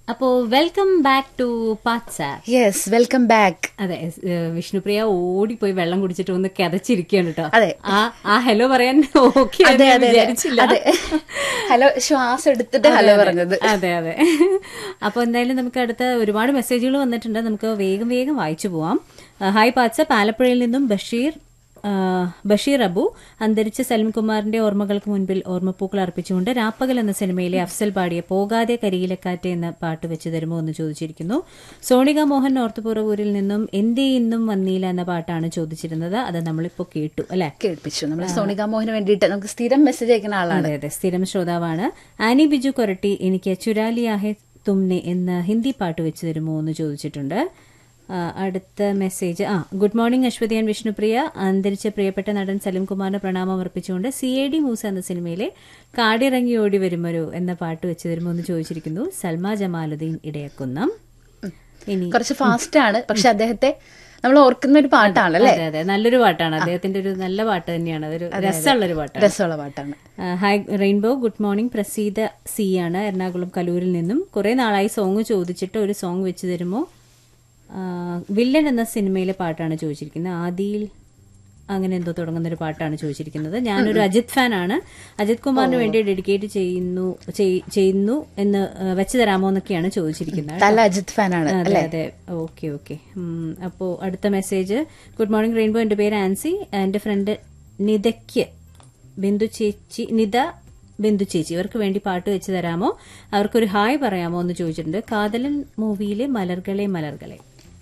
അപ്പോ welcome back to പാത്സ yes welcome back അതെ ഏഹ് വിഷ്ണുപ്രിയ ഓടിപ്പോയി വെള്ളം കുടിച്ചിട്ട് ഒന്ന് കിതച്ചിരിക്കുകയാണ് കേട്ടോ അതെ. ആ ആ ഹലോ പറയാൻ ഓക്കെ അതെ അതെ അതെ. വിചാരിച്ചില്ല അതെ ഹലോ ശ്വാസം എടുത്തിട്ട് ഹലോ പറഞ്ഞത് അതെ അതെ അപ്പൊ എന്തായാലും നമുക്ക് അടുത്ത ഒരുപാട് മെസ്സേജുകൾ വന്നിട്ടുണ്ട് നമുക്ക് വേഗം വേഗം വായിച്ചു പോവാം ആ, ഹായ് പാത്സ പാലപ്പുഴയിൽ നിന്നും ബഷീർ ആ, ബഷീർ അബു അന്തരിച്ച സലിംകുമാറിന്റെ ഓർമ്മകൾക്ക് മുൻപിൽ ഓർമ്മപ്പൂക്കൾ അർപ്പിച്ചുകൊണ്ട് രാപ്പകൽ എന്ന സിനിമയിലെ അഫ്സൽ പാടിയ പോകാതെ കരിയിലക്കാറ്റ് എന്ന പാട്ട് വെച്ച് തരുമോ എന്ന് ചോദിച്ചിരിക്കുന്നു സോണിക മോഹൻ ഓർത്തുപുറവൂരിൽ നിന്നും എന്തേ ഇന്നും വന്നീല എന്ന പാട്ടാണ് ചോദിച്ചിരുന്നത് അത് നമ്മളിപ്പോ കേട്ടു അല്ലെ കേൾപ്പിച്ചു നമ്മൾ സോണിക മോഹന് വേണ്ടിയിട്ട് നമുക്ക് സ്ഥിരം മെസ്സേജ് അയക്കുന്ന ആളാണ് അതെ അതെ സ്ഥിരം ശ്രോതാവാണ് ആനി ബിജു കൊരട്ടി എനിക്ക് ചുരാലിയാഹെ തുമ്നെ എന്ന ഹിന്ദി പാട്ട് വെച്ച് തരുമോ എന്ന് ചോദിച്ചിട്ടുണ്ട് ആ, അടുത്ത മെസ്സേജ് ആ good morning Aswathy and Vishnupriya അന്തരിച്ച പ്രിയപ്പെട്ട നടൻ സലിം കുമാറിന് പ്രണാമം അർപ്പിച്ചുകൊണ്ട് സി എ ഡി മൂസ എന്ന സിനിമയിലെ കാടിറങ്ങി ഓടി വരുമൊരു എന്ന പാട്ട് വെച്ച് തരുമോ എന്ന് ചോദിച്ചിരിക്കുന്നു സൽമ ജമാലുദ്ദീൻ ഇടയക്കുന്നം ഇനി കുറച്ച് ഫാസ്റ്റ് ആണ് പക്ഷെ അദ്ദേഹത്തെ നമ്മൾ ഓർക്കുന്ന ഒരു പാട്ടാണ് അല്ലേ അതെ അതെ നല്ലൊരു പാട്ടാണ് അദ്ദേഹത്തിന്റെ ഒരു നല്ല പാട്ട് തന്നെയാണ് അതൊരു രസമുള്ള ഒരു പാട്ടാണ് രസമുള്ള പാട്ടാണ് ആ, hi rainbow good morning Praseetha C ആണ് എറണാകുളം കലൂരിൽ നിന്നും കുറെ നാളായി സോങ് ചോദിച്ചിട്ട് ഒരു സോങ് വെച്ച് തരുമോ ആ, വില്ലൻ എന്ന സിനിമയിലെ പാട്ടാണ് ചോദിച്ചിരിക്കുന്നത് ആദിയിൽ അങ്ങനെ എന്തോ തുടങ്ങുന്ന ഒരു പാട്ടാണ് ചോദിച്ചിരിക്കുന്നത് ഞാനൊരു അജിത് ഫാൻ ആണ് അജിത് കുമാറിന് വേണ്ടി ഡെഡിക്കേറ്റ് ചെയ്യുന്നു ചെയ്- ചെയ്യുന്നു എന്ന് ആ, വെച്ച് തരാമോ എന്നൊക്കെയാണ് ചോദിച്ചിരിക്കുന്നത് തല അജിത് ഫാൻ ആണ് അതെ അതെ ഓക്കെ ഓക്കെ അപ്പോ അടുത്ത മെസ്സേജ് ഗുഡ് മോർണിംഗ് റെയിൻബോ എന്റെ പേര് ആൻസി എന്റെ ഫ്രണ്ട് നിതയ്ക്ക് ബിന്ദു ചേച്ചി നിത ബിന്ദു ചേച്ചി ഇവർക്ക് വേണ്ടി പാട്ട് വെച്ച് തരാമോ അവർക്കൊരു ഹായ് പറയാമോ എന്ന് ചോദിച്ചിട്ടുണ്ട് കാതലൻ മൂവിയിലെ മലർകളെ മലർകളെ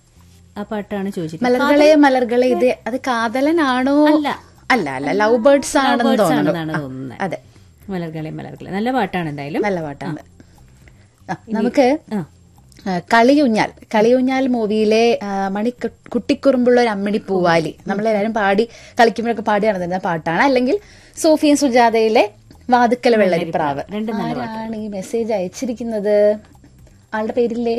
ആ പാട്ടാണ് ചോദിച്ചിട്ടുള്ളത് മലർകളെ മലർകളെ ഇത് അത് കാതലനാണോ അല്ല. അല്ല അല്ല ലവ് ബേർഡ്സ് ആണെന്ന് Birds തോന്നുന്നു ആണെന്നാണ് ആ, തോന്നുന്നത് അതെ മലർകളെ മലർകളെ നല്ല പാട്ടാണ് എന്തായാലും നല്ല പാട്ടാണ് ആ, നമുക്ക് ആ ആ, കളിയൂഞ്ഞാൽ കളിയൂഞ്ഞാൽ മൂവിയിലെ ആ, മണി കു- കുട്ടിക്കുറുമ്പുള്ള ഒരു അമ്മിണി പൂവാലി നമ്മളെല്ലാരും പാടി കളിക്കുമ്പോഴൊക്കെ പാടി നടന്നിരുന്ന പാട്ടാണ് അല്ലെങ്കിൽ സോഫിയൻ സുജാതയിലെ വാതുക്കല വെള്ളരിപ്രാവ് രണ്ടും നല്ല ആരാണ് ഈ മെസ്സേജ് അയച്ചിരിക്കുന്നത് ആളുടെ പേരില്ലേ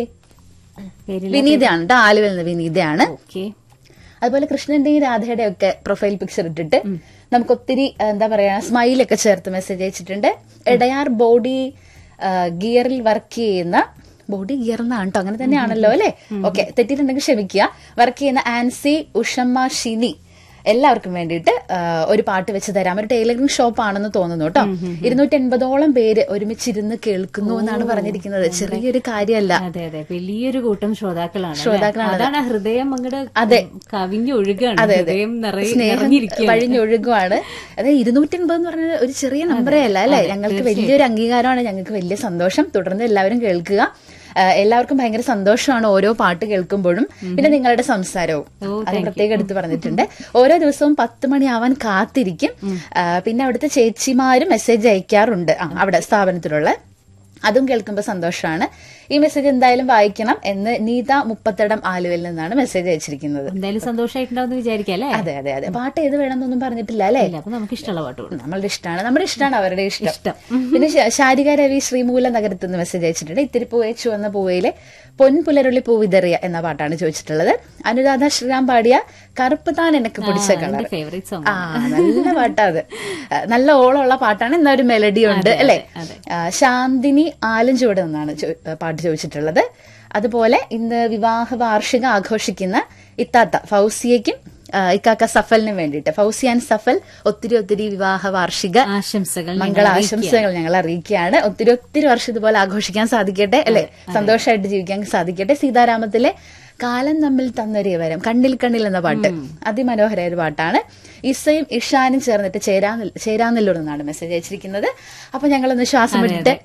പേരിൽ വിനീതയാണ് കേട്ടോ ആലുവിൽ നിന്ന് വിനീതയാണ് ഓക്കെ അതുപോലെ കൃഷ്ണന്റെയും രാധയുടെ ഒക്കെ പ്രൊഫൈൽ പിക്ചർ ഇട്ടിട്ട് നമുക്ക് ഒത്തിരി ആ, എന്താ പറയാ സ്മൈലൊക്കെ ചേർത്ത് മെസ്സേജ് അയച്ചിട്ടുണ്ട് എടയാർ ബോഡി ഗിയറിൽ വർക്ക് ചെയ്യുന്ന ബോഡി ഗിയർ എന്നാണ് കേട്ടോ അങ്ങനെ തന്നെയാണല്ലോ അല്ലെ ഓക്കെ തെറ്റിയിട്ടുണ്ടെങ്കിൽ ക്ഷമിക്കുക വർക്ക് ചെയ്യുന്ന ആൻസി ഉഷമ്മ ഷിനി എല്ലാവർക്കും വേണ്ടിയിട്ട് ആ, ഒരു പാട്ട് വെച്ച് തരാം ഒരു ടൈലറിംഗ് ഷോപ്പ് ആണെന്ന് തോന്നുന്നു കേട്ടോ ഇരുന്നൂറ്റി എൺപതോളം പേര് ഒരുമിച്ചിരുന്ന് കേൾക്കുന്നു എന്നാണ് പറഞ്ഞിരിക്കുന്നത് ചെറിയൊരു കാര്യമല്ല അതെ അതെ വലിയൊരു കൂട്ടം ശ്രോതാക്കളാണ് അല്ലേ? ശ്രോതാക്കളാണ്. അതാണ് ആ ഹൃദയം അങ്ങോട്ട് അതെ. കവിഞ്ഞു ഒഴുകാണ് ഹൃദയം നിറയെ സ്നേഹം നിറഞ്ഞിരിക്കുകയാണ് വഴിഞ്ഞൊഴുകുവാണ് അതായത് ഇരുന്നൂറ്റി എൺപത് എന്ന് പറഞ്ഞാൽ ഒരു ചെറിയ നമ്പറേ അല്ല അല്ലെ ഞങ്ങൾക്ക് വലിയൊരു അംഗീകാരമാണ് ഞങ്ങൾക്ക് വലിയ സന്തോഷം തുടർന്ന് എല്ലാവരും കേൾക്കുക ആ, എല്ലാവർക്കും ഭയങ്കര സന്തോഷമാണ് ഓരോ പാട്ട് കേൾക്കുമ്പോഴും പിന്നെ നിങ്ങളുടെ സംസാരവും അത് പ്രത്യേകം എടുത്ത് പറഞ്ഞിട്ടുണ്ട് ഓരോ ദിവസവും പത്ത് മണിയാവാൻ കാത്തിരിക്കും ആ, പിന്നെ അവിടുത്തെ ചേച്ചിമാരും മെസ്സേജ് അയക്കാറുണ്ട് ആ, അവിടെ സ്ഥാപനത്തിലുള്ള അതും കേൾക്കുമ്പോൾ സന്തോഷമാണ് ഈ മെസ്സേജ് എന്തായാലും വായിക്കണം എന്ന് നീത മുപ്പത്തടം ആലുവിൽ നിന്നാണ് മെസ്സേജ് അയച്ചിരിക്കുന്നത് എന്തായാലും സന്തോഷമായിട്ടുണ്ടാവും വിചാരിക്കാം അല്ലേ അതെ അതെ അതെ പാട്ട് ഏത് വേണമെന്നൊന്നും പറഞ്ഞിട്ടില്ല അല്ലേ ഇല്ല അപ്പൊ നമുക്ക് ഇഷ്ടമുള്ള പാട്ട് കൊടുക്കും നമ്മളുടെ ഇഷ്ടമാണ് നമ്മുടെ ഇഷ്ടമാണ് അവരുടെ ഇഷ്ടം ഇഷ്ടം. പിന്നെ ശ- ശാരിക രവി ശ്രീമൂല നഗരത്തിൽ നിന്ന് മെസ്സേജ് അയച്ചിട്ടുണ്ട് ഇത്തിരി പൂവേ ചുവന്ന പൂവയിലെ പൊൻപുലരുള്ളി പൂവിതറിയ എന്ന പാട്ടാണ് ചോദിച്ചിട്ടുള്ളത് അനുരാധ ശ്രീറാം പാടിയ കറുപ്പ് താൻ എനിക്ക് പിടിച്ച കളർ എന്റെ ഫേവറേറ്റ് സോങ് ആ നല്ല പാട്ടാ അത് ആ, നല്ല ഓളമുള്ള പാട്ടാണ് എന്നാ ഒരു മെലഡി ഉണ്ട് അല്ലെ ശാന്തിനി ആലഞ്ചുവട് നിന്നാണ് ചോ- പാട്ട് ചോദിച്ചിട്ടുള്ളത് അതുപോലെ ഇന്ന് വിവാഹ വാർഷികം ആഘോഷിക്കുന്ന ഇത്താത്ത ഫൗസിയയ്ക്കും ആ, ഇക്കാക്ക സഫലിനും വേണ്ടിയിട്ട് ഫൗസി ആൻഡ് സഫൽ ഒത്തിരി ഒത്തിരി വിവാഹ വാർഷിക ആശംസകൾ മംഗള ആശംസകൾ ഞങ്ങൾ അറിയിക്കുകയാണ് ഒത്തിരി ഒത്തിരി വർഷം ഇതുപോലെ ആഘോഷിക്കാൻ സാധിക്കട്ടെ അല്ലെ സന്തോഷമായിട്ട് ജീവിക്കാൻ സാധിക്കട്ടെ സീതാരാമത്തിലെ കാലം തമ്മിൽ തന്നൊരു വരം കണ്ണിൽ കണ്ണിൽ എന്ന പാട്ട് അതിമനോഹരമായ ഒരു പാട്ടാണ് ഇസയും ഇഷാനും ചേർന്നിട്ട് ചേരാ ചേരാനെല്ലൂർ എന്നാണ് മെസ്സേജ് അയച്ചിരിക്കുന്നത് അപ്പൊ ഞങ്ങളൊന്ന് ശ്വാസം വിട്ടിട്ട്